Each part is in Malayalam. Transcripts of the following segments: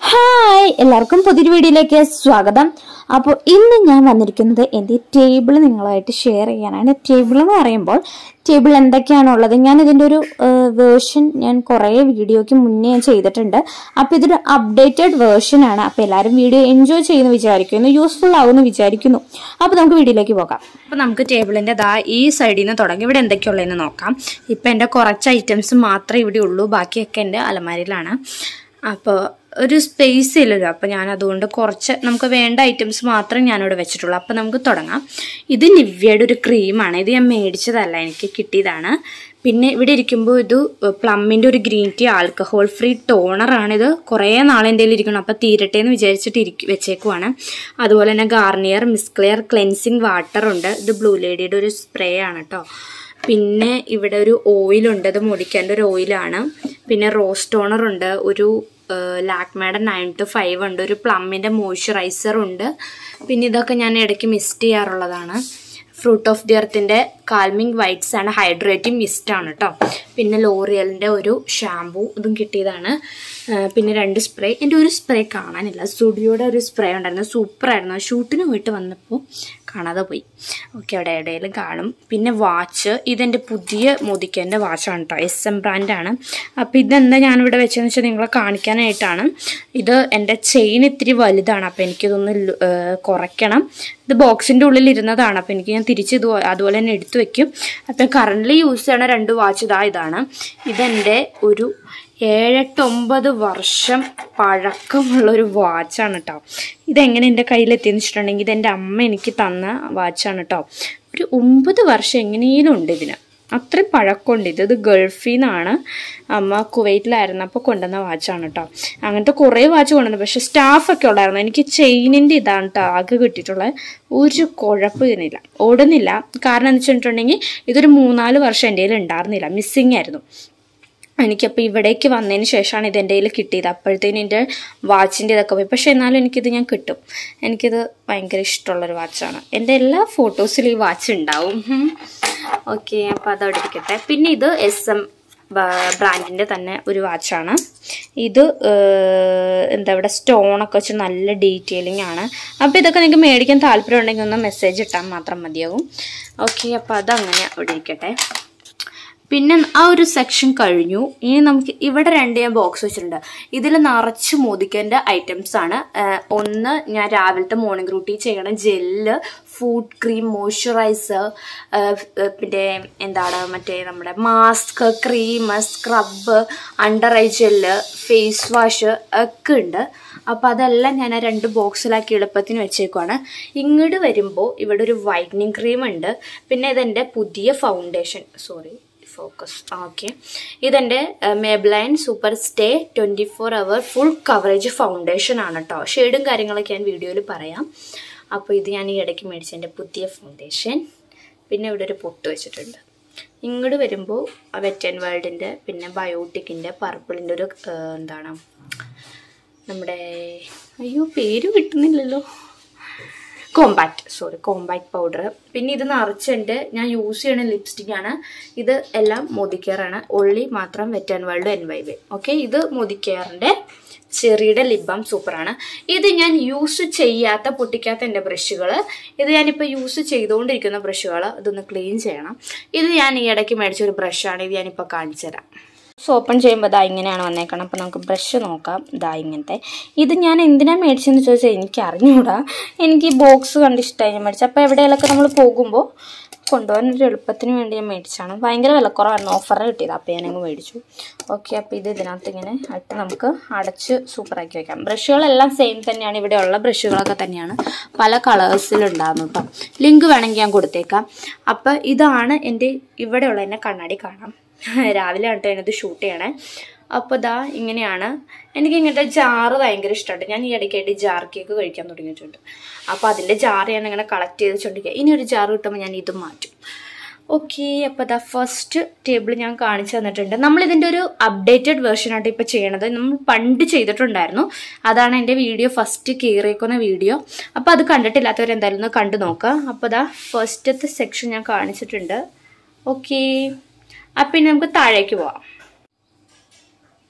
ഹായ് എല്ലാവർക്കും പുതിയൊരു വീഡിയോയിലേക്ക് സ്വാഗതം അപ്പോൾ ഇന്ന് ഞാൻ വന്നിരിക്കുന്നത് എൻ്റെ ടേബിൾ നിങ്ങളായിട്ട് ഷെയർ ചെയ്യാനാണ് ടേബിൾ എന്ന് പറയുമ്പോൾ ടേബിൾ എന്തൊക്കെയാണുള്ളത് ഞാൻ ഇതിൻ്റെ ഒരു വേർഷൻ ഞാൻ കുറേ വീഡിയോയ്ക്ക് മുന്നേ ഞാൻ ചെയ്തിട്ടുണ്ട് അപ്പോൾ ഇതൊരു അപ്ഡേറ്റഡ് വേർഷൻ ആണ് അപ്പോൾ എല്ലാവരും വീഡിയോ എൻജോയ് ചെയ്യുന്നു വിചാരിക്കുന്നു യൂസ്ഫുൾ ആകുമെന്ന് വിചാരിക്കുന്നു അപ്പോൾ നമുക്ക് വീഡിയോയിലേക്ക് പോകാം അപ്പോൾ നമുക്ക് ടേബിളിൻ്റെ ദാ ഈ സൈഡിൽ നിന്ന് തുടങ്ങി ഇവിടെ എന്തൊക്കെയുള്ളതെന്ന് നോക്കാം ഇപ്പം എൻ്റെ കുറച്ച് ഐറ്റംസ് മാത്രമേ ഇവിടെ ഉള്ളൂ ബാക്കിയൊക്കെ എൻ്റെ അലമാരിയിലാണ് അപ്പോൾ ഒരു സ്പേസ് ഇല്ലല്ലോ അപ്പോൾ ഞാൻ അതുകൊണ്ട് കുറച്ച് നമുക്ക് വേണ്ട ഐറ്റംസ് മാത്രമേ ഞാനിവിടെ വെച്ചിട്ടുള്ളൂ അപ്പോൾ നമുക്ക് തുടങ്ങാം ഇത് നിവ്യയുടെ ഒരു ക്രീമാണ് ഇത് ഞാൻ മേടിച്ചതല്ല എനിക്ക് കിട്ടിയതാണ് പിന്നെ ഇവിടെ ഇരിക്കുമ്പോൾ ഇത് പ്ലമ്മിൻ്റെ ഒരു ഗ്രീൻ ടീ ആൽക്കഹോൾ ഫ്രീ ടോണറാണ് ഇത് കുറേ നാളെൻ്റെ കയ്യിൽ ഇരിക്കണം അപ്പോൾ തീരട്ടെ എന്ന് വിചാരിച്ചിട്ട് ഇരിക്കും വെച്ചേക്കുവാണ് അതുപോലെ തന്നെ ഗാർണിയർ മിസ്ക്ലെയർ ക്ലെൻസിങ് വാട്ടർ ഉണ്ട് ഇത് ബ്ലൂ ലേഡിയുടെ ഒരു സ്പ്രേ ആണ് കേട്ടോ പിന്നെ ഇവിടെ ഒരു ഓയിലുണ്ട് ഇത് മുടിക്കേണ്ട ഒരു ഓയിലാണ് പിന്നെ റോസ് ടോണർ ഉണ്ട് ഒരു ലാക്മേയുടെ നയൻ ടു ഫൈവ് ഉണ്ട് ഒരു പ്ലമ്മിൻ്റെ മോയ്സ്ചറൈസർ ഉണ്ട് പിന്നെ ഇതൊക്കെ ഞാൻ ഇടയ്ക്ക് മിസ്റ്റ് ചെയ്യാറുള്ളതാണ് ഫ്രൂട്ട് ഓഫ് ദി എർത്തിൻ്റെ കാൽമിങ് വൈറ്റ്സ് ആണ് ഹൈഡ്രേറ്റിംഗ് മിസ്റ്റ് ആണ് കേട്ടോ പിന്നെ ലോറിയലിൻ്റെ ഒരു ഷാമ്പൂ ഇതും കിട്ടിയതാണ് ആ, പിന്നെ രണ്ട് സ്പ്രേ എൻ്റെ ഒരു സ്പ്രേ കാണാനില്ല സ്റ്റുഡിയോയുടെ ഒരു സ്പ്രേ ഉണ്ടായിരുന്നു സൂപ്പറായിരുന്നു ഷൂട്ടിന് പോയിട്ട് വന്നപ്പോൾ കാണാതെ പോയി ഓക്കെ അവിടെ എവിടെയെങ്കിലും കാണും പിന്നെ വാച്ച് ഇതെൻ്റെ പുതിയ മോദിക്കേൻ്റെ വാച്ചാണ് കേട്ടോ എസ് എം ബ്രാൻഡാണ് അപ്പോൾ ഇതെന്താ ഞാനിവിടെ വെച്ചതെന്ന് വെച്ചാൽ നിങ്ങളെ കാണിക്കാനായിട്ടാണ് ഇത് എൻ്റെ ചെയിൻ ഇത്തിരി വലുതാണ് അപ്പോൾ എനിക്കിതൊന്ന് ലു- ഏർ കുറയ്ക്കണം ഇത് ബോക്സിൻ്റെ ഉള്ളിൽ ഇരുന്നതാണ് അപ്പോൾ എനിക്ക് ഞാൻ തിരിച്ച് ഇത് അതുപോലെ തന്നെ എടുത്തു വെക്കും അപ്പം കറൻ്റ് യൂസ് ചെയ്യണ രണ്ട് വാച്ച് ഇതാ ഇതാണ് ഇതെൻ്റെ ഒരു ഏഴെട്ടൊമ്പത് വർഷം പഴക്കമുള്ള ഒരു വാച്ചാണ് കേട്ടോ ഇതെങ്ങനെ എൻ്റെ കയ്യിലെത്തിയെന്ന് വെച്ചിട്ടുണ്ടെങ്കിൽ ഇതെൻ്റെ അമ്മ എനിക്ക് തന്ന വാച്ചാണ് കേട്ടോ ഒരു ഒമ്പത് വർഷം എങ്ങനെയും ഉണ്ട് ഇതിന് അത്രയും പഴക്കമുണ്ട് ഇത് ഇത് ഗൾഫിൽ നിന്നാണ് അമ്മ കുവൈറ്റിലായിരുന്നു അപ്പോൾ കൊണ്ടുവന്ന വാച്ചാണ് കേട്ടോ അങ്ങനത്തെ കുറേ വാച്ച് കൊണ്ടുവന്നു പക്ഷേ സ്റ്റാഫൊക്കെ ഉള്ളായിരുന്നു എനിക്ക് ചെയിനിൻ്റെ ഇതാണ് കേട്ടോ ആകെ കിട്ടിയിട്ടുള്ളത് ഒരു കുഴപ്പം ഇതിനില്ല ഓടുന്നില്ല കാരണം എന്ന് വെച്ചിട്ടുണ്ടെങ്കിൽ ഇതൊരു മൂന്നാല് വർഷം എൻ്റെ കയ്യിൽ ഉണ്ടായിരുന്നില്ല മിസ്സിങ് ആയിരുന്നു എനിക്കപ്പോൾ ഇവിടേക്ക് വന്നതിന് ശേഷമാണ് ഇത് എൻ്റെ കയ്യിൽ കിട്ടിയത് അപ്പോഴത്തേനും എൻ്റെ വാച്ചിൻ്റെ ഇതൊക്കെ പോയി പക്ഷേ എന്നാലും എനിക്കിത് ഞാൻ കിട്ടും എനിക്കിത് ഭയങ്കര ഇഷ്ടമുള്ളൊരു വാച്ചാണ് എൻ്റെ എല്ലാ ഫോട്ടോസിലും ഈ വാച്ച് ഉണ്ടാവും ഓക്കെ അപ്പോൾ അതവിടെ ഇരിക്കട്ടെ പിന്നെ ഇത് എസ് എം ബ്രാൻഡിൻ്റെ തന്നെ ഒരു വാച്ചാണ് ഇത് ഏർ, എന്താ ഇവിടെ സ്റ്റോണൊക്കെ വെച്ച് നല്ല ഡീറ്റെയിലിംഗ് ആണ് അപ്പോൾ ഇതൊക്കെ നിങ്ങൾക്ക് മേടിക്കാൻ താല്പര്യം ഉണ്ടെങ്കിൽ ഒന്ന് മെസ്സേജ് ഇട്ടാൽ മാത്രം മതിയാകും ഓക്കെ അപ്പോൾ അതങ്ങനെ അവിടെ ഇരിക്കട്ടെ പിന്നെ ആ ഒരു സെക്ഷൻ കഴിഞ്ഞു ഇനി നമുക്ക് ഇവിടെ രണ്ട് ഞാൻ ബോക്സ് വെച്ചിട്ടുണ്ട് ഇതിൽ നിറച്ച് മോദിക്കേണ്ട ഐറ്റംസ് ആണ് ആഹ് ഒന്ന് ഞാൻ രാവിലത്തെ മോർണിംഗ് റൂട്ടീൻ ചെയ്യണ ജെല്ല് ഫുഡ് ക്രീം മോയ്സ്ചറൈസർ പിന്നെ എന്താണ് മറ്റേ നമ്മുടെ mask cream scrub under eye gel face wash ഒക്കെ ഉണ്ട് അപ്പോൾ അതെല്ലാം ഞാൻ ആ രണ്ട് ബോക്സിലാക്കി എളുപ്പത്തിന് വെച്ചേക്കുവാണ് ഇങ്ങോട്ട് വരുമ്പോൾ ഇവിടെ ഒരു വൈറ്റനിങ് ക്രീം ഉണ്ട് പിന്നെ ഇതെൻ്റെ പുതിയ ഫൗണ്ടേഷൻ സോറി ഫോക്കസ് ഓക്കെ ഇതെൻ്റെ Maybelline super stay twenty four hour full coverage foundation ആണ് കേട്ടോ ഷെയ്ഡും കാര്യങ്ങളൊക്കെ ഞാൻ വീഡിയോയിൽ പറയാം അപ്പോൾ ഇത് ഞാൻ ഈ ഇടയ്ക്ക് മേടിച്ച എൻ്റെ പുതിയ ഫൗണ്ടേഷൻ പിന്നെ ഇവിടെ ഒരു പൊട്ട് വെച്ചിട്ടുണ്ട് ഇങ്ങോട്ട് വരുമ്പോൾ വെറ്റ് ആൻഡ് വേൾഡിൻ്റെ പിന്നെ ബയോട്ടിക്കിൻ്റെ പർപ്പിളിൻ്റെ ഒരു ആ, എന്താണ് നമ്മുടെ അയ്യോ പേര് കിട്ടുന്നില്ലല്ലോ കോമ്പാക്ട് സോറി കോമ്പാക്ട് പൗഡർ പിന്നെ ഇത് നിറച്ചുണ്ട് ഞാൻ യൂസ് ചെയ്യണ ലിപ്സ്റ്റിക് ആണ് ഇത് എല്ലാം മോദിക്കെയറാണ് ഒള്ളി മാത്രം wet and wild N Y വേ ഓക്കെ ഇത് മോദിക്കെയറിൻ്റെ ചെറിയുടെ ലിപ് ബാം സൂപ്പറാണ് ഇത് ഞാൻ യൂസ് ചെയ്യാത്ത പൊട്ടിക്കാത്ത എൻ്റെ ബ്രഷുകൾ ഇത് ഞാനിപ്പോൾ യൂസ് ചെയ്തുകൊണ്ടിരിക്കുന്ന ബ്രഷുകൾ ഇതൊന്ന് ക്ലീൻ ചെയ്യണം ഇത് ഞാൻ ഈ ഇടയ്ക്ക് മേടിച്ച ഒരു ബ്രഷാണ് ഇത് ഞാനിപ്പോൾ കാണിച്ചു തരാം ഓപ്പൺ ചെയ്യുമ്പോൾ ഇതാ ഇങ്ങനെയാണ് വന്നേക്കണം അപ്പോൾ നമുക്ക് ബ്രഷ് നോക്കാം ഇതാ ഇങ്ങനത്തെ ഇത് ഞാൻ എന്തിനാ മേടിച്ചതെന്ന് ചോദിച്ചാൽ എനിക്ക് അറിഞ്ഞൂടാ എനിക്ക് ഈ ബോക്സ് കണ്ട് ഇഷ്ടമായി ഞാൻ മേടിച്ചത് അപ്പോൾ എവിടെയെങ്കിലൊക്കെ നമ്മൾ പോകുമ്പോൾ കൊണ്ടുപോകാൻ ഒരു എളുപ്പത്തിന് വേണ്ടി ഞാൻ മേടിച്ചാണ് ഭയങ്കര വിലക്കുറവായിരുന്നു ഓഫറിൽ കിട്ടിയത് അപ്പോൾ ഞാനങ്ങ് മേടിച്ചു ഓക്കെ അപ്പോൾ ഇത് ഇതിനകത്ത് ഇങ്ങനെ ഇട്ട് നമുക്ക് അടച്ച് സൂപ്പറാക്കി വെക്കാം ബ്രഷുകളെല്ലാം സെയിം തന്നെയാണ് ഇവിടെയുള്ള ബ്രഷുകളൊക്കെ തന്നെയാണ് പല കളേഴ്സിലുണ്ടാകുന്നു കേട്ടോ ലിങ്ക് വേണമെങ്കിൽ ഞാൻ കൊടുത്തേക്കാം അപ്പോൾ ഇതാണ് എൻ്റെ ഇവിടെയുള്ള എൻ്റെ കണ്ണാടി കാണാം രാവിലെ ആയിട്ട് ഞാനത് ഷൂട്ട് ചെയ്യണേ അപ്പോൾ ഇതാ ഇങ്ങനെയാണ് എനിക്ക് ഇങ്ങനത്തെ ജാറ് ഭയങ്കര ഇഷ്ടമുണ്ട് ഞാൻ ഈ ഇടയ്ക്കായിട്ട് ജാർ കേക്ക് കഴിക്കാൻ തുടങ്ങിയിട്ടുണ്ട് അപ്പോൾ അതിൻ്റെ ജാറ് ഞാൻ ഇങ്ങനെ കളക്ട് ചെയ്ത് വെച്ചോണ്ടിരിക്കുക ഇനി ഒരു ജാറ് കിട്ടുമ്പോൾ ഞാൻ ഇത് മാറ്റും ഓക്കെ അപ്പോൾ ദാ ഫസ്റ്റ് ടേബിൾ ഞാൻ കാണിച്ചു തന്നിട്ടുണ്ട് നമ്മൾ ഇതിൻ്റെ ഒരു അപ്ഡേറ്റഡ് വേർഷൻ ആയിട്ട് ഇപ്പോൾ ചെയ്യണത് നമ്മൾ പണ്ട് ചെയ്തിട്ടുണ്ടായിരുന്നു അതാണ് എൻ്റെ വീഡിയോ ഫസ്റ്റ് കയറിയേക്കുന്ന വീഡിയോ അപ്പോൾ അത് കണ്ടിട്ടില്ലാത്തവർ എന്തായാലും ഒന്ന് കണ്ടു നോക്കുക അപ്പോൾ ദാ ഫസ്റ്റത്തെ സെക്ഷൻ ഞാൻ കാണിച്ചിട്ടുണ്ട് ഓക്കെ അപ്പം ഇനി നമുക്ക് താഴേക്ക് പോവാം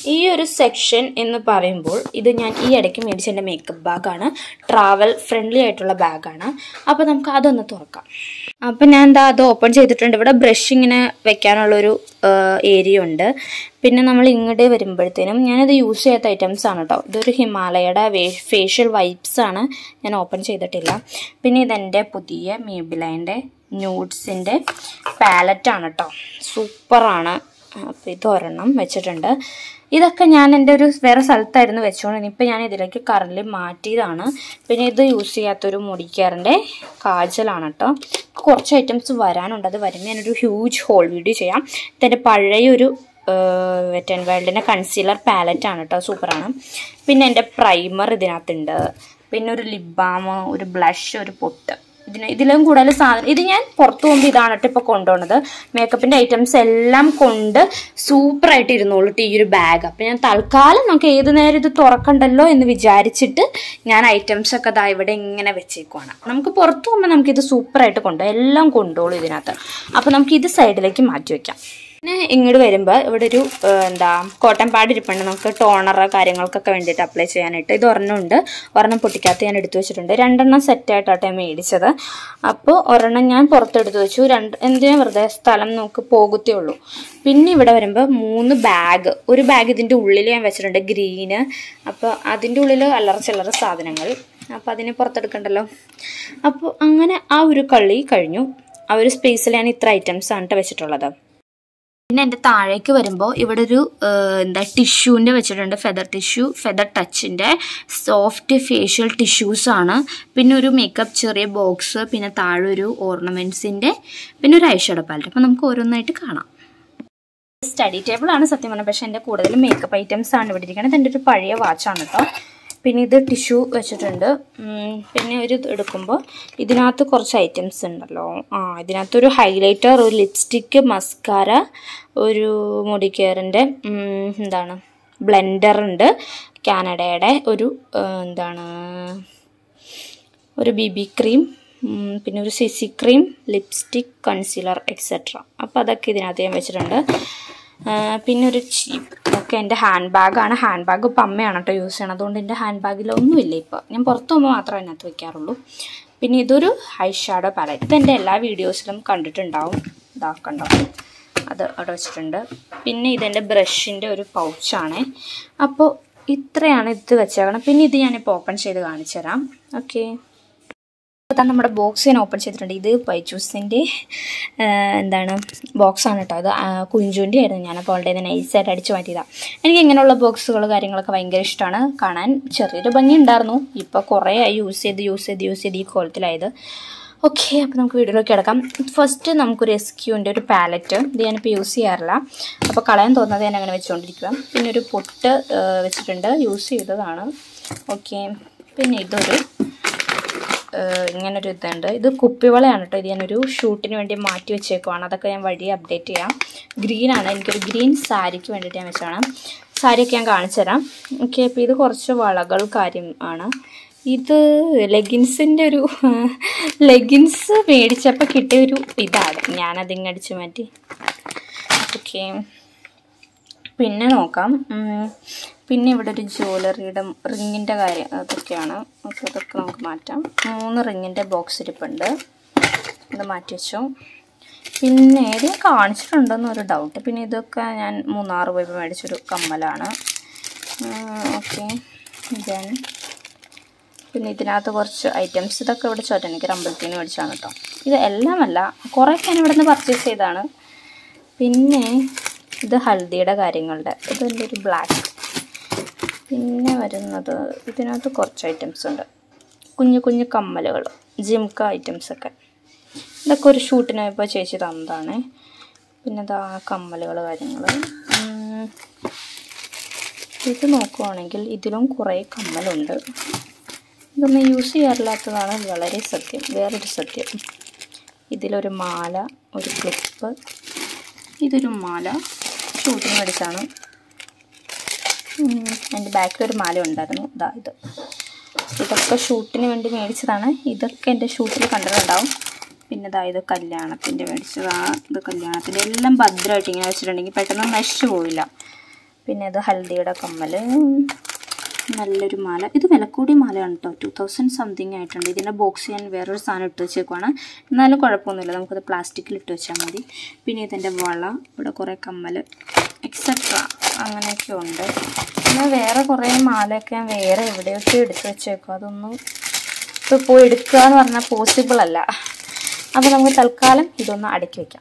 ഈ ഒരു സെക്ഷൻ എന്ന് പറയുമ്പോൾ ഇത് ഞാൻ ഈ ഇടയ്ക്ക് മേടിച്ച എൻ്റെ മേക്കപ്പ് ബാഗാണ് ട്രാവൽ ഫ്രണ്ട്ലി ആയിട്ടുള്ള ബാഗാണ് അപ്പോൾ നമുക്ക് അതൊന്ന് തുറക്കാം അപ്പം ഞാൻ എന്താ അത് ഓപ്പൺ ചെയ്തിട്ടുണ്ട് ഇവിടെ ബ്രഷ് ഇങ്ങനെ വെക്കാനുള്ളൊരു ഏരിയ ഉണ്ട് പിന്നെ നമ്മൾ ഇങ്ങോട്ട് വരുമ്പോഴത്തേനും ഞാനിത് യൂസ് ചെയ്യാത്ത ഐറ്റംസ് ആണ് കേട്ടോ ഇതൊരു ഹിമാലയയുടെ ഫേഷ്യൽ വൈപ്സ് ആണ് ഞാൻ ഓപ്പൺ ചെയ്തിട്ടില്ല പിന്നെ ഇതെൻ്റെ പുതിയ മേബിലൈൻ്റെ ന്യൂഡ്സിൻ്റെ പാലറ്റാണ് കേട്ടോ സൂപ്പറാണ് അപ്പോൾ ഇത് ഒരെണ്ണം വെച്ചിട്ടുണ്ട് ഇതൊക്കെ ഞാൻ എൻ്റെ ഒരു വേറെ സ്ഥലത്തായിരുന്നു വെച്ചുകൊണ്ട് ഇപ്പം ഞാൻ ഇതിലേക്ക് കറൻലി മാറ്റിയതാണ് പിന്നെ ഇത് യൂസ് ചെയ്യാത്തൊരു മുടിക്കാറിൻ്റെ കാജലാണ് കേട്ടോ കുറച്ച് ഐറ്റംസ് വരാനുണ്ട് അത് വരുമ്പോൾ ഞാനൊരു ഹ്യൂജ് ഹോൾ വീഡിയോ ചെയ്യാം ഇതെൻ്റെ പഴയൊരു വെറ്റ് ആൻഡ് വേൾഡിൻ്റെ കൺസീലർ പാലറ്റ് ആണ് കേട്ടോ സൂപ്പറാണ് പിന്നെ എൻ്റെ പ്രൈമർ ഇതിനകത്തുണ്ട് പിന്നെ ഒരു ലിപ് ബാം ഒരു ബ്ലഷ് ഒരു പൊട്ട് ഇതിന് ഇതിലും കൂടുതൽ സാധനം ഇത് ഞാൻ പുറത്തു പോകുമ്പോൾ ഇതാണ് കേട്ടോ ഇപ്പോൾ കൊണ്ടുപോകുന്നത് മേക്കപ്പിൻ്റെ ഐറ്റംസ് എല്ലാം കൊണ്ട് സൂപ്പറായിട്ട് ഇരുന്നോളൂ ഈ ഒരു ബാഗ് അപ്പം ഞാൻ തൽക്കാലം നമുക്ക് ഏത് നേരം ഇത് തുറക്കണ്ടല്ലോ എന്ന് വിചാരിച്ചിട്ട് ഞാൻ ഐറ്റംസ് ഒക്കെ ദാ ഇവിടെ ഇങ്ങനെ വെച്ചേക്കുവാണ് നമുക്ക് പുറത്തു പോകുമ്പോൾ നമുക്കിത് സൂപ്പറായിട്ട് കൊണ്ടുപോകും എല്ലാം കൊണ്ടുപോകും ഇതിനകത്ത് അപ്പോൾ നമുക്ക് ഇത് സൈഡിലേക്ക് മാറ്റി വയ്ക്കാം പിന്നെ ഇങ്ങോട്ട് വരുമ്പോൾ ഇവിടെ ഒരു എന്താ കോട്ടൺ പാഡ് ഇരിപ്പുണ്ട് നമുക്ക് ടോണർ കാര്യങ്ങൾക്കൊക്കെ വേണ്ടിയിട്ട് അപ്ലൈ ചെയ്യാനായിട്ട് ഇത് ഒരെണ്ണം ഉണ്ട് ഒരെണ്ണം പൊട്ടിക്കാത്ത ഞാൻ എടുത്തു വെച്ചിട്ടുണ്ട് രണ്ടെണ്ണം സെറ്റായിട്ടാണ് ഞാൻ മേടിച്ചത് അപ്പോൾ ഒരെണ്ണം ഞാൻ പുറത്തെടുത്ത് വെച്ചു രണ്ട് എന്തിനാ വെറുതെ സ്ഥലം നമുക്ക് പോകത്തേ ഉള്ളൂ പിന്നെ ഇവിടെ വരുമ്പോൾ മൂന്ന് ബാഗ് ഒരു ബാഗ് ഇതിൻ്റെ ഉള്ളിൽ ഞാൻ വെച്ചിട്ടുണ്ട് ഗ്രീന് അപ്പോൾ അതിൻ്റെ ഉള്ളിൽ അല്ലറ ചില്ലറ സാധനങ്ങൾ അപ്പോൾ അതിനെ പുറത്തെടുക്കണ്ടല്ലോ അപ്പോൾ അങ്ങനെ ആ ഒരു കളി കഴിഞ്ഞു ആ ഒരു സ്പേസിൽ ഞാൻ ഇത്ര ഐറ്റംസ് ആണ് കേട്ടോ വെച്ചിട്ടുള്ളത് പിന്നെ എൻ്റെ താഴേക്ക് വരുമ്പോൾ ഇവിടെ ഒരു എന്താ ടിഷ്യൂവിൻ്റെ വെച്ചിട്ടുണ്ട് ഫെദർ ടിഷ്യൂ ഫെദർ ടച്ചിൻ്റെ സോഫ്റ്റ് ഫേഷ്യൽ ടിഷ്യൂസ് ആണ് പിന്നെ ഒരു മേക്കപ്പ് ചെറിയ ബോക്സ് പിന്നെ താഴെ ഒരു ഓർണമെൻറ്റ്സിൻ്റെ പിന്നെ ഒരു ഐഷാഡോ പാലറ്റ് അപ്പോൾ നമുക്ക് ഓരോന്നായിട്ട് കാണാം സ്റ്റഡി ടേബിളാണ് സത്യം പറഞ്ഞത് പക്ഷേ എൻ്റെ കൂടുതലും മേക്കപ്പ് ഐറ്റംസ് ആണ് ഇവിടെ ഇരിക്കുന്നത് എൻ്റെ ഒരു പഴയ വാച്ചാണ് കേട്ടോ പിന്നെ ഇത് ടിഷ്യൂ വെച്ചിട്ടുണ്ട് പിന്നെ ഒരു എടുക്കുമ്പോൾ ഇതിനകത്ത് കുറച്ച് ഐറ്റംസ് ഉണ്ടല്ലോ ആ ഇതിനകത്തൊരു ഹൈലൈറ്റർ ഒരു ലിപ്സ്റ്റിക്ക് മസ്കാര ഒരു മുടി കെയറിൻ്റെ എന്താണ് ബ്ലെൻഡർ ഉണ്ട് കാനഡയുടെ ഒരു എന്താണ് ഒരു ബി ബി ക്രീം പിന്നെ ഒരു CC cream lipstick concealer etcetera അപ്പോൾ അതൊക്കെ ഇതിനകത്ത് ഞാൻ വെച്ചിട്ടുണ്ട് പിന്നെ ഒരു ചീപ്പ് ഒക്കെ എൻ്റെ ഹാൻഡ് ബാഗാണ് ഹാൻഡ് ബാഗ് ഇപ്പം അമ്മയാണ് കേട്ടോ യൂസ് ചെയ്യണം അതുകൊണ്ട് എൻ്റെ ഹാൻഡ് ബാഗിലൊന്നുമില്ല ഇപ്പോൾ ഞാൻ പുറത്ത് പോകുമ്പോൾ മാത്രമേ അതിനകത്ത് വെക്കാറുള്ളൂ പിന്നെ ഇതൊരു ഹൈ ഷാഡോ പാലറ്റ് ഇതെൻ്റെ എല്ലാ വീഡിയോസിലും കണ്ടിട്ടുണ്ടാവും ഇതാക്കണ്ടോ അത് അവിടെ വെച്ചിട്ടുണ്ട് പിന്നെ ഇതെൻ്റെ ബ്രഷിൻ്റെ ഒരു പൗച്ചാണ് അപ്പോൾ ഇത്രയാണ് ഇത് വെച്ചേക്കണം പിന്നെ ഇത് ഞാനിപ്പോൾ ഓപ്പൺ ചെയ്ത് കാണിച്ചു തരാം ഓക്കെ താൻ നമ്മുടെ ബോക്സ് ഞാൻ ഓപ്പൺ ചെയ്തിട്ടുണ്ട് ഇത് പൈച്ചൂസിൻ്റെ എന്താണ് ബോക്സാണ് കേട്ടോ അത് കുഞ്ചുൻ്റെ ആയിരുന്നു ഞാനപ്പോൾ അവളുടെ നൈസായിട്ട് അടിച്ചു മാറ്റിയതാണ് എനിക്ക് ഇങ്ങനെയുള്ള ബോക്സുകൾ കാര്യങ്ങളൊക്കെ ഭയങ്കര ഇഷ്ടമാണ് കാണാൻ ചെറിയൊരു ഭംഗി ഉണ്ടായിരുന്നു ഇപ്പോൾ കുറേ ആയി യൂസ് ചെയ്ത് യൂസ് ചെയ്ത് യൂസ് ചെയ്ത് ഈ കോലത്തിലായത് ഓക്കെ അപ്പോൾ നമുക്ക് വീഡിയോയിലേക്ക് കിടക്കാം ഫസ്റ്റ് നമുക്കൊരു എസ്ക്യൂൻ്റെ ഒരു പാലറ്റ് ഇത് ഞാനിപ്പോൾ യൂസ് ചെയ്യാറില്ല അപ്പോൾ കളയാൻ തോന്നുന്നത് ഞാൻ അങ്ങനെ വെച്ചുകൊണ്ടിരിക്കുക പിന്നെ ഒരു പൊട്ട് വെച്ചിട്ടുണ്ട് യൂസ് ചെയ്തതാണ് ഓക്കെ പിന്നെ ഇതൊരു ഇങ്ങനൊരു ഇതുണ്ട് ഇത് കുപ്പിവളയാണ് കേട്ടോ ഇത് ഞാനൊരു ഷൂട്ടിന് വേണ്ടി മാറ്റി വെച്ചേക്കുവാണ് അതൊക്കെ ഞാൻ വഴി അപ്ഡേറ്റ് ചെയ്യാം ഗ്രീനാണ് എനിക്കൊരു ഗ്രീൻ സാരിക്ക് വേണ്ടിയിട്ട് ഞാൻ വെച്ചാണ് സാരിയൊക്കെ ഞാൻ കാണിച്ചു തരാം ഓക്കെ അപ്പോൾ ഇത് കുറച്ച് വളകൾ കാര്യം ആണ് ഇത് ലെഗിൻസിൻ്റെ ഒരു ലെഗിൻസ് മേടിച്ചപ്പോൾ കിട്ടിയ ഒരു ഇതാണ് ഞാനതിങ്ങടിച്ച് മാറ്റി ഓക്കെ പിന്നെ നോക്കാം പിന്നെ ഇവിടെ ഒരു ജ്വല്ലറിയുടെ റിങ്ങിൻ്റെ കാര്യം അതൊക്കെയാണ് അപ്പോൾ അതൊക്കെ നമുക്ക് മാറ്റാം മൂന്ന് റിങ്ങിൻ്റെ ബോക്സ് ഇരിപ്പുണ്ട് ഇത് മാറ്റി വെച്ചു പിന്നെ ഏത് ഞാൻ കാണിച്ചിട്ടുണ്ടെന്ന് ഒരു ഡൗട്ട് പിന്നെ ഇതൊക്കെ ഞാൻ മൂന്നാറ് പോയപ്പോൾ മേടിച്ചൊരു കമ്മലാണ് ഓക്കെ ദെൻ പിന്നെ ഇതിനകത്ത് കുറച്ച് ഐറ്റംസ് ഇതൊക്കെ ഇവിടെ ചൊറ്റനിക്കർ അമ്പലത്തിൽ നിന്ന് മേടിച്ചാണ് കേട്ടോ ഇത് എല്ലാമല്ല കുറേയൊക്കെ ഞാൻ ഇവിടെ നിന്ന് പർച്ചേസ് ചെയ്താണ് പിന്നെ ഇത് ഹൽദിയുടെ കാര്യങ്ങളുടെ ഇതെൻ്റെ ഒരു ബ്ലാക്ക് പിന്നെ വരുന്നത് ഇതിനകത്ത് കുറച്ച് ഐറ്റംസ് ഉണ്ട് കുഞ്ഞു കുഞ്ഞു കമ്മലുകൾ ജിംക ഐറ്റംസൊക്കെ ഇതൊക്കെ ഒരു ഷൂട്ടിന് പോയപ്പോൾ ചേച്ചി തന്നതാണ് പിന്നെ ഇതാ കമ്മലുകൾ കാര്യങ്ങൾ ഇത് നോക്കുവാണെങ്കിൽ ഇതിലും കുറേ കമ്മലുണ്ട് ഇതൊന്നും യൂസ് ചെയ്യാറില്ലാത്തതാണ് വളരെ സത്യം വേറൊരു സത്യം ഇതിലൊരു മാല ഒരു ക്ലിപ്പ് ഇതൊരു മാല ഷൂട്ടിന് മേടിച്ചാണ് എൻ്റെ ബാക്കിൽ ഒരു മാല ഉണ്ടായിരുന്നു ഇതാ ഇത് ഇതൊക്കെ ഷൂട്ടിന് വേണ്ടി മേടിച്ചതാണ് ഇതൊക്കെ എൻ്റെ ഷൂട്ടിൽ കണ്ടിട്ടുണ്ടാവും പിന്നെ ഇതാ ഇത് കല്യാണത്തിൻ്റെ മേടിച്ചതാണ് ഇത് കല്യാണത്തിൻ്റെ എല്ലാം ഭദ്രമായിട്ട് ഇങ്ങനെ വെച്ചിട്ടുണ്ടെങ്കിൽ പെട്ടെന്ന് നശിച്ചു പോവില്ല പിന്നെ ഇത് ഹൽദിയുടെ കമ്മൽ നല്ലൊരു മാല ഇത് വില കൂടിയ മാലയാണ് കേട്ടോ ടു തൗസൻഡ് സംതിങ് ആയിട്ടുണ്ട് ഇതിൻ്റെ ബോക്സ് ഞാൻ വേറൊരു സാധനം ഇട്ട് വെച്ചേക്കുവാണ് എന്നാലും കുഴപ്പമൊന്നുമില്ല നമുക്കത് പ്ലാസ്റ്റിക്കിൽ ഇട്ട് വെച്ചാൽ മതി പിന്നെ ഇതിൻ്റെ വള ഇവിടെ കുറേ കമ്മൽ എക്സെട്ര അങ്ങനെയൊക്കെ ഉണ്ട് പിന്നെ വേറെ കുറേ മാലയൊക്കെ ഞാൻ വേറെ എവിടെയൊക്കെ എടുത്ത് വെച്ചേക്കും അതൊന്നും ഇപ്പോൾ പോയി എടുക്കുക എന്ന് പറഞ്ഞാൽ പോസിബിൾ അല്ല അപ്പോൾ നമുക്ക് തൽക്കാലം ഇതൊന്ന് അടുക്കി വെക്കാം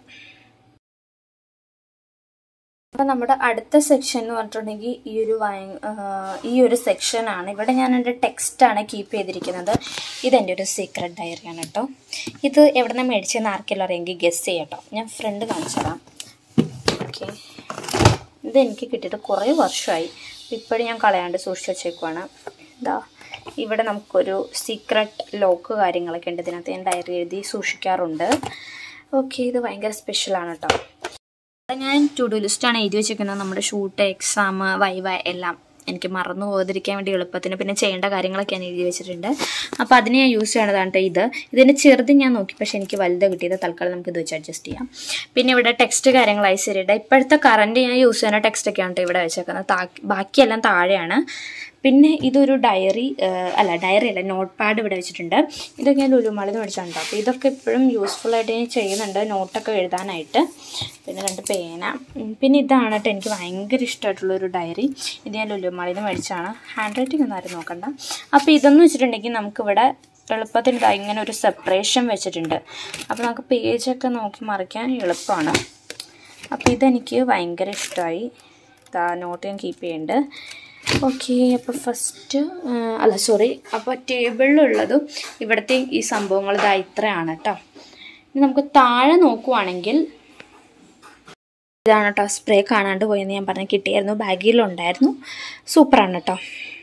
അപ്പം നമ്മുടെ അടുത്ത സെക്ഷൻ എന്ന് പറഞ്ഞിട്ടുണ്ടെങ്കിൽ ഈ ഒരു വയ ഈ ഒരു സെക്ഷനാണ് ഇവിടെ ഞാൻ എൻ്റെ ടെക്സ്റ്റാണ് കീപ്പ് ചെയ്തിരിക്കുന്നത് ഇതെൻ്റെ ഒരു സീക്രട്ട് ഡയറിയാണ് കേട്ടോ ഇത് എവിടെ നിന്ന് മേടിച്ചതെന്ന് ആർക്കെല്ലാം അറിയെങ്കിൽ ഗസ് ചെയ്യട്ടോ ഞാൻ ഫ്രണ്ട് കാണിച്ചു തരാം ഓക്കെ ഇത് എനിക്ക് കിട്ടിയിട്ട് കുറേ വർഷമായി ഇപ്പോഴും ഞാൻ കളയാണ്ട് സൂക്ഷിച്ച് വെച്ചേക്കുവാണ് ഇതാ ഇവിടെ നമുക്കൊരു സീക്രട്ട് ലോക്ക് കാര്യങ്ങളൊക്കെ ഉണ്ട് ഇതിനകത്ത് ഞാൻ ഡയറി എഴുതി സൂക്ഷിക്കാറുണ്ട് ഓക്കെ ഇത് ഭയങ്കര സ്പെഷ്യലാണ് കേട്ടോ ഇവിടെ ഞാൻ ടു ഡു ലിസ്റ്റാണ് എഴുതി വെച്ചിരിക്കുന്നത് നമ്മുടെ ഷൂട്ട് എക്സാം വൈവ എല്ലാം എനിക്ക് മറന്നു പോകാതിരിക്കാൻ വേണ്ടി എളുപ്പത്തിന് പിന്നെ ചെയ്യേണ്ട കാര്യങ്ങളൊക്കെ ഞാൻ എഴുതി വെച്ചിട്ടുണ്ട് അപ്പോൾ അതിന് ഞാൻ യൂസ് ചെയ്യണതാണ് ട്ടോ ഇത് ഇതിൻ്റെ ചെറുത് ഞാൻ നോക്കി പക്ഷേ എനിക്ക് വലുത് കിട്ടിയത് തൽക്കാലം നമുക്ക് ഇത് വെച്ച് അഡ്ജസ്റ്റ് ചെയ്യാം പിന്നെ ഇവിടെ ടെക്സ്റ്റ് കാര്യങ്ങളായി ശരിയുടെ ഇപ്പോഴത്തെ കറണ്ട് ഞാൻ യൂസ് ചെയ്യുന്ന ടെക്സ്റ്റൊക്കെയാണ് ട്ടോ ഇവിടെ വെച്ചേക്കുന്നത് താ- ബാക്കിയെല്ലാം താഴെയാണ് പിന്നെ ഇതൊരു ഡയറി അല്ല ഡയറി അല്ല നോട്ട് പാഡ് ഇവിടെ വെച്ചിട്ടുണ്ട് ഇതൊക്കെ ഞാൻ ലുലുമാളിൽ നിന്ന് മേടിച്ചിട്ടുണ്ട് അപ്പോൾ ഇതൊക്കെ എപ്പോഴും യൂസ്ഫുൾ ആയിട്ട് ഞാൻ ചെയ്യുന്നുണ്ട് നോട്ടൊക്കെ എഴുതാനായിട്ട് പിന്നെ രണ്ട് പേന ഉം, പിന്നെ ഇതാണ് കേട്ടോ എനിക്ക് ഭയങ്കര ഇഷ്ടമായിട്ടുള്ളൊരു ഡയറി ഇത് ഞാൻ ലുലുമാളിൽ നിന്ന് മേടിച്ചാണ് ഹാൻഡ് റൈറ്റിംഗ് ഒന്നും ആരും നോക്കണ്ട അപ്പോൾ ഇതെന്ന് വെച്ചിട്ടുണ്ടെങ്കിൽ നമുക്കിവിടെ എളുപ്പത്തിൽ ഇതാ ഇങ്ങനെ ഒരു സെപ്പറേഷൻ വെച്ചിട്ടുണ്ട് അപ്പോൾ നമുക്ക് പേജൊക്കെ നോക്കി മറിക്കാൻ എളുപ്പമാണ് അപ്പോൾ ഇതെനിക്ക് ഭയങ്കര ഇഷ്ടമായി ഇതാ നോട്ട് ഞാൻ കീപ്പ് ചെയ്യുന്നുണ്ട് ഓക്കെ അപ്പോൾ ഫസ്റ്റ് അല്ല സോറി അപ്പോൾ ടേബിളിലുള്ളതും ഇവിടുത്തെ ഈ സംഭവങ്ങൾ ഇതാ ഇത്രയാണ് കേട്ടോ ഇനി നമുക്ക് താഴെ നോക്കുവാണെങ്കിൽ ഇതാണ് കേട്ടോ സ്പ്രേ കാണാണ്ട് പോയെന്ന് ഞാൻ പറഞ്ഞ് കിട്ടിയായിരുന്നു ബാഗിലുണ്ടായിരുന്നു സൂപ്പറാണ് കേട്ടോ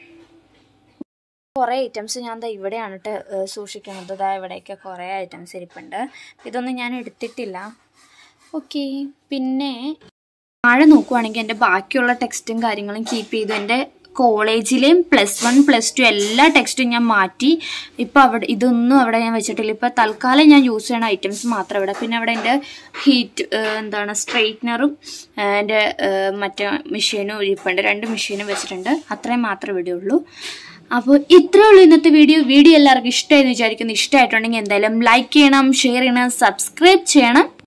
കുറേ ഐറ്റംസ് ഞാൻ ദാ ഇവിടെയാണ് കേട്ടോ ഏഹ്, സൂക്ഷിക്കുന്നത് ദാ ഇവിടെയൊക്കെ കുറേ ഐറ്റംസ് ഇരിപ്പുണ്ട് ഇതൊന്നും ഞാൻ എടുത്തിട്ടില്ല ഓക്കെ പിന്നെ താഴെ നോക്കുവാണെങ്കിൽ എൻ്റെ ബാക്കിയുള്ള ടെക്സ്റ്റും കാര്യങ്ങളും കീപ്പ് ചെയ്തു എൻ്റെ കോളേജിലെയും പ്ലസ് വൺ പ്ലസ് ടു എല്ലാ ടെക്സ്റ്റും ഞാൻ മാറ്റി ഇപ്പോൾ അവിടെ ഇതൊന്നും അവിടെ ഞാൻ വെച്ചിട്ടില്ല ഇപ്പോൾ തൽക്കാലം ഞാൻ യൂസ് ചെയ്യുന്ന ഐറ്റംസ് മാത്രം ഇവിടെ പിന്നെ അവിടെ എൻ്റെ ഹീറ്റ് എന്താണ് സ്ട്രെയിറ്റ്നറും എൻ്റെ മറ്റേ മെഷീനും ഇരിപ്പുണ്ട് രണ്ട് മെഷീനും വെച്ചിട്ടുണ്ട് അത്രയും മാത്രമേ ഇവിടെ ഉള്ളൂ അപ്പോൾ ഇത്രയേ ഉള്ളൂ ഇന്നത്തെ വീഡിയോ വീഡിയോ എല്ലാവർക്കും ഇഷ്ടമായെന്ന് വിചാരിക്കുന്നു ഇഷ്ടമായിട്ടുണ്ടെങ്കിൽ എന്തായാലും ലൈക്ക് ചെയ്യണം ഷെയർ ചെയ്യണം സബ്സ്ക്രൈബ് ചെയ്യണം